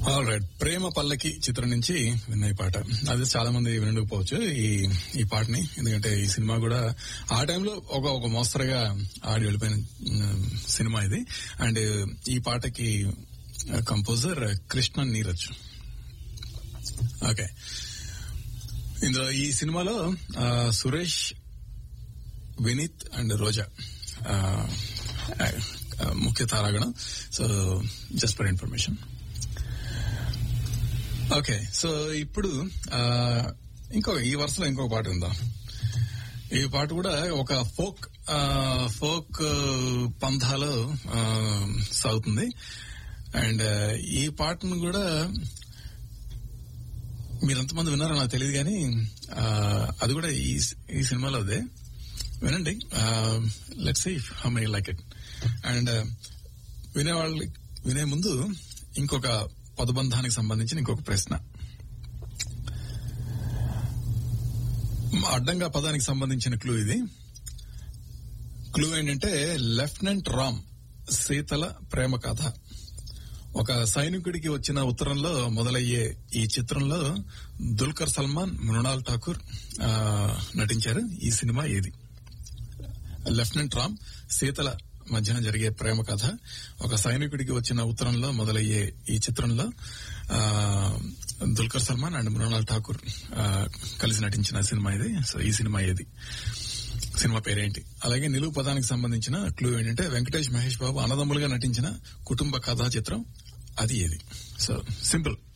all right ప్రేమ పల్లకి చిత్రం నుంచి విన్న ఈ పాట అది చాలా మంది వినకపోవచ్చు ఈ ఈ పాటని ఎందుకంటే ఈ సినిమా కూడా ఆ టైంలో ఒక ఒక మోస్తరుగా ఆడి వెళ్ళిపోయిన ఉమ్, సినిమా ఇది అండ్ ఈ పాటకి కంపోజర్ కృష్ణ నీరజ్ ఓకే ఇందులో ఈ సినిమాలో ఆ, సురేష్ వినీత్ అండ్ రోజా ఆ, ఆ, ముఖ్య తారాగణం so just for information okay so ఇప్పుడు ఆ, ఇంకో ఈ వరుసలో ఇంకో పాట ఉందా ఈ పాట కూడా ఒక ఫోక్ ఆ, ఫోక్ ఆ, పంథాలో ఆ, సాగుతుంది అండ్ ఈ పాటను కూడా మీరెంతమంది విన్నారో నాకు తెలియదు కానీ ఆ, అది కూడా ఈ ఈ సినిమాలో అదే వినండి let see how my like it and వినేవాళ్ళు వినే ముందు ఇంకొక పదబంధానికి సంబంధించిన ఇంకొక ప్రశ్న అడ్డంగా పదానికి సంబంధించిన క్లూ ఇది క్లూ ఏంటంటే లెఫ్టినెంట్ రామ్ సీతల ప్రేమ కథ ఒక సైనికుడికి వచ్చిన ఉత్తరంలో మొదలయ్యే ఈ చిత్రంలో దుల్కర్ సల్మాన్ మృణాల్ ఠాకూర్ ఆ, నటించారు ఈ సినిమా ఏది లెఫ్టినెంట్ రామ్ సీతల మధ్యన జరిగే ప్రేమ కథ ఒక సైనికుడికి వచ్చిన ఉత్తరంలో మొదలయ్యే ఈ చిత్రంలో ఆ, దుల్కర్ సల్మాన్ అండ్ మృణాల్ ఠాకూర్ ఆ, కలిసి నటించిన సినిమా ఇది సో ఈ సినిమా ఏది సినిమా పేరేంటి అలాగే నిలువు పదానికి సంబంధించిన క్లూ ఏంటంటే వెంకటేష్ మహేష్ బాబు అన్నదమ్ములుగా నటించిన కుటుంబ కథా చిత్రం అది ఏది సో సింపుల్